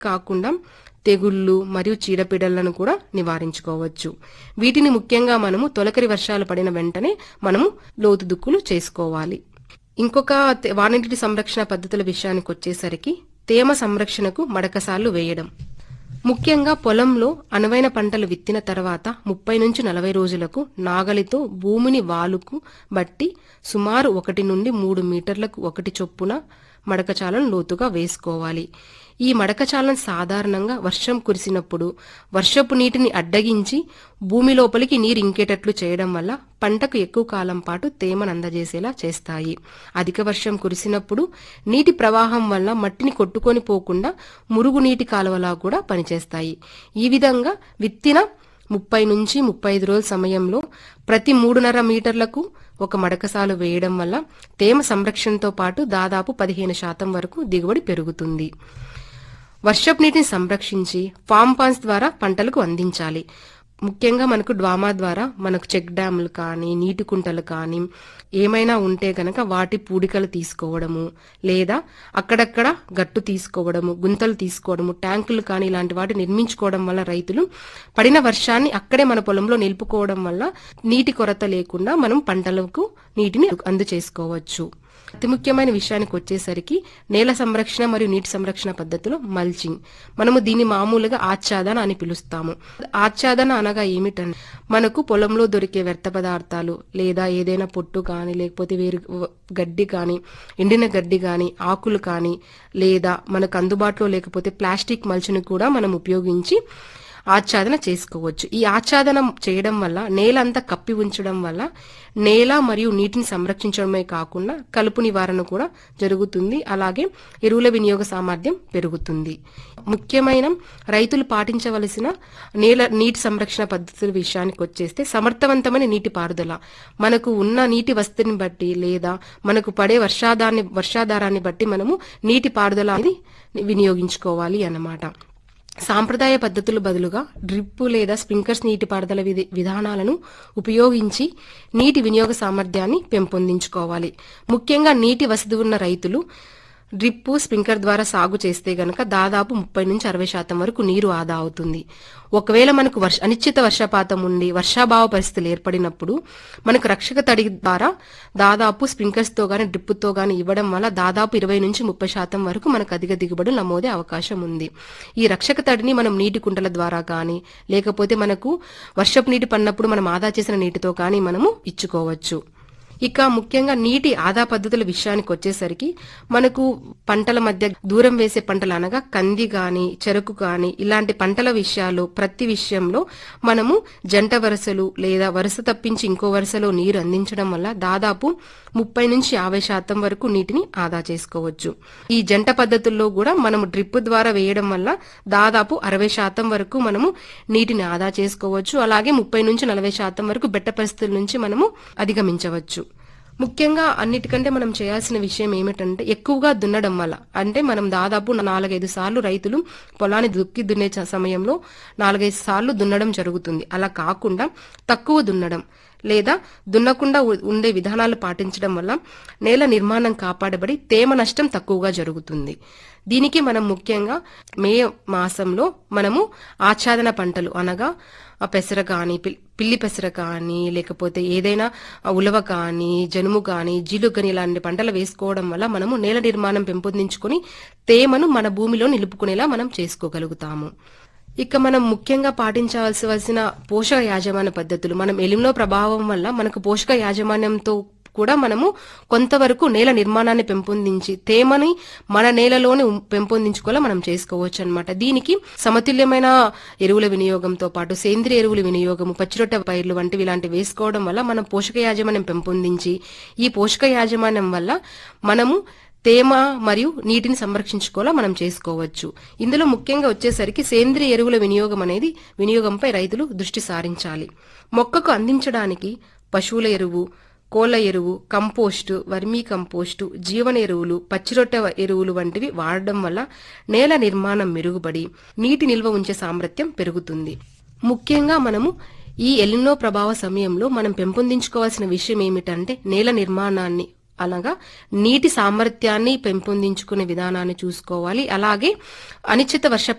కాకుండా తెగుళ్ళు మరియు చీడపీడలను కూడా నివారించుకోవచ్చు వీటిని ముఖ్యంగా మనము తొలకరి వర్షాలు పడిన వెంటనే మనము లోతు దుక్కులు చేసుకోవాలి ఇంకొక తె- వాననీటి సంరక్షణ పద్ధతుల విషయానికి వచ్చేసరికి తేమ సంరక్షణకు మడకసార్లు వేయడం ముఖ్యంగా పొలంలో అనువైన పంటలు విత్తిన తర్వాత ముప్పై నుంచి నలభై రోజులకు నాగలితో భూమిని వాలుకు బట్టి సుమారు ఒకటి నుండి మూడు మీటర్లకు ఒకటి చొప్పున మడకచాలను లోతుగా వేసుకోవాలి ఈ మడకచాలను సాధారణంగా వర్షం కురిసినప్పుడు వర్షపు నీటిని అడ్డగించి భూమి లోపలికి నీరు ఇంకేటట్లు చేయడం వల్ల పంటకు ఎక్కువ కాలం పాటు తేమను అందజేసేలా చేస్తాయి అధిక వర్షం కురిసినప్పుడు నీటి ప్రవాహం వల్ల మట్టిని కొట్టుకొని పోకుండా మురుగునీటి కాలువలా కూడా పనిచేస్తాయి ఈ విధంగా విత్తిన ముప్పై నుంచి ముప్పై ఐదు రోజుల సమయంలో ప్రతి మూడున్నర మీటర్లకు ఒక మడకసాలు వేయడం వల్ల తేమ సంరక్షణతో పాటు దాదాపు పదిహేను శాతం వరకు దిగుబడి పెరుగుతుంది వర్షపు నీటిని సంరక్షించి ఫామ్ పాన్స్ ద్వారా పంటలకు అందించాలి ముఖ్యంగా మనకు డ్వామా ద్వారా మనకు చెక్ డ్యాములు కానీ నీటి కుంటలు కానీ ఏమైనా ఉంటే గనక వాటి పూడికలు తీసుకోవడము లేదా అక్కడక్కడ గట్టు తీసుకోవడము గుంతలు తీసుకోవడము ట్యాంకులు కానీ ఇలాంటి వాటి నిర్మించుకోవడం వల్ల రైతులు పడిన వర్షాన్ని అక్కడే మన పొలంలో నిలుపుకోవడం వల్ల నీటి కొరత లేకుండా మనం పంటలకు నీటిని అందచేసుకోవచ్చు అతి ముఖ్యమైన విషయానికి వచ్చేసరికి నేల సంరక్షణ మరియు నీటి సంరక్షణ పద్ధతిలో మల్చింగ్ మనము దీన్ని మామూలుగా ఆచ్ఛాదన అని పిలుస్తాము ఆచ్ఛాదన అనగా ఏమిటంటే మనకు పొలంలో దొరికే వ్యర్థ పదార్థాలు లేదా ఏదైనా పొట్టు కానీ లేకపోతే వేరు గడ్డి కానీ ఎండిన గడ్డి కానీ ఆకులు కానీ లేదా మనకు అందుబాటులో లేకపోతే ప్లాస్టిక్ మల్చిని కూడా మనం ఉపయోగించి ఆచ్ఛాదన చేసుకోవచ్చు ఈ ఆచ్ఛాదన చేయడం వల్ల నేల అంతా కప్పి ఉంచడం వల్ల నేల మరియు నీటిని సంరక్షించడమే కాకుండా కలుపు నివారణ కూడా జరుగుతుంది అలాగే ఎరువుల వినియోగ సామర్థ్యం పెరుగుతుంది ముఖ్యమైన రైతులు పాటించవలసిన నేల నీటి సంరక్షణ పద్ధతుల విషయానికి వచ్చేస్తే సమర్థవంతమైన నీటి పారుదల మనకు ఉన్న నీటి వసతిని బట్టి లేదా మనకు పడే వర్షాధాన్ని వర్షాధారాన్ని బట్టి మనము నీటి పారుదల అనేది వినియోగించుకోవాలి అన్నమాట సాంప్రదాయ పద్ధతులు బదులుగా డ్రిప్ లేదా స్ప్రింకర్స్ నీటిపారుదల విధి విధానాలను ఉపయోగించి నీటి వినియోగ సామర్థ్యాన్ని పెంపొందించుకోవాలి ముఖ్యంగా నీటి వసతి ఉన్న రైతులు డ్రిప్ స్ప్రింకర్ ద్వారా సాగు చేస్తే గనక దాదాపు ముప్పై నుంచి అరవై శాతం వరకు నీరు ఆదా అవుతుంది ఒకవేళ మనకు వర్ష అనిశ్చిత వర్షపాతం ఉండి వర్షాభావ పరిస్థితులు ఏర్పడినప్పుడు మనకు రక్షక తడి ద్వారా దాదాపు స్ప్రింకర్స్ తో గాని డ్రిప్ తో గాని ఇవ్వడం వల్ల దాదాపు ఇరవై నుంచి ముప్పై శాతం వరకు మనకు అధిక దిగుబడులు నమోదే అవకాశం ఉంది ఈ రక్షక తడిని మనం నీటి కుంటల ద్వారా కానీ లేకపోతే మనకు వర్షపు నీటి పడినప్పుడు మనం ఆదా చేసిన నీటితో కానీ మనము ఇచ్చుకోవచ్చు ఇక ముఖ్యంగా నీటి ఆదా పద్ధతుల విషయానికి వచ్చేసరికి మనకు పంటల మధ్య దూరం వేసే పంటలు అనగా కంది గాని చెరకు గాని ఇలాంటి పంటల విషయాలు ప్రతి విషయంలో మనము జంట వరుసలు లేదా వరుస తప్పించి ఇంకో వరుసలో నీరు అందించడం వల్ల దాదాపు ముప్పై నుంచి యాభై శాతం వరకు నీటిని ఆదా చేసుకోవచ్చు ఈ జంట పద్ధతుల్లో కూడా మనము డ్రిప్ ద్వారా వేయడం వల్ల దాదాపు అరవై శాతం వరకు మనము నీటిని ఆదా చేసుకోవచ్చు అలాగే ముప్పై నుంచి నలభై శాతం వరకు బెట్ట పరిస్థితుల నుంచి మనము అధిగమించవచ్చు ముఖ్యంగా అన్నిటికంటే మనం చేయాల్సిన విషయం ఏమిటంటే ఎక్కువగా దున్నడం వల్ల అంటే మనం దాదాపు నాలుగైదు సార్లు రైతులు పొలాన్ని దుక్కి దున్నే చ- సమయంలో నాలుగైదు సార్లు దున్నడం జరుగుతుంది అలా కాకుండా తక్కువ దున్నడం లేదా దున్నకుండా ఉ- ఉండే విధానాలు పాటించడం వల్ల నేల నిర్మాణం కాపాడబడి తేమ నష్టం తక్కువగా జరుగుతుంది దీనికి మనం ముఖ్యంగా మే మాసంలో మనము ఆచ్ఛాదన పంటలు అనగా ఆ పెసర కానీ పిల్- పిల్లి పెసర కానీ లేకపోతే ఏదైనా ఆ ఉలవ కానీ జనుము కానీ జీలుగు కానీ ఇలాంటి పంటలు వేసుకోవడం వల్ల మనము నేల నిర్మాణం పెంపొందించుకొని తేమను మన భూమిలో నిలుపుకునేలా మనం చేసుకోగలుగుతాము ఇక మనం ముఖ్యంగా పాటించవలసిన పోషక యాజమాన్య పద్ధతులు మనం ఎలిమినో ప్రభావం వల్ల మనకు పోషక యాజమాన్యంతో కూడా మనము కొంతవరకు నేల నిర్మాణాన్ని పెంపొందించి తేమని మన నేలలోనే ఉం- పెంపొందించుకోవాలా మనం చేసుకోవచ్చు అన్నమాట దీనికి సమతుల్యమైన ఎరువుల వినియోగంతో పాటు సేంద్రియ ఎరువుల వినియోగము పచ్చిరొట్ట పైర్లు వంటివి ఇలాంటివి వేసుకోవడం వల్ల మనం పోషక యాజమాన్యం పెంపొందించి ఈ పోషక యాజమాన్యం వల్ల మనము తేమ మరియు నీటిని సంరక్షించుకోవాలా మనం చేసుకోవచ్చు ఇందులో ముఖ్యంగా వచ్చేసరికి సేంద్రియ ఎరువుల వినియోగం అనేది వినియోగంపై రైతులు దృష్టి సారించాలి మొక్కకు అందించడానికి పశువుల ఎరువు కోళ్ల ఎరువు కంపోస్టు వర్మీ కంపోస్టు జీవన ఎరువులు పచ్చిరొట్టె ఎరువులు వంటివి వాడడం వల్ల నేల నిర్మాణం మెరుగుపడి నీటి నిల్వ ఉంచే సామర్థ్యం పెరుగుతుంది ముఖ్యంగా మనము ఈ ఎలినో ప్రభావ సమయంలో మనం పెంపొందించుకోవాల్సిన విషయం ఏమిటంటే నేల నిర్మాణాన్ని అలాగా నీటి సామర్థ్యాన్ని పెంపొందించుకునే విధానాన్ని చూసుకోవాలి అలాగే అనిశ్చిత వర్ష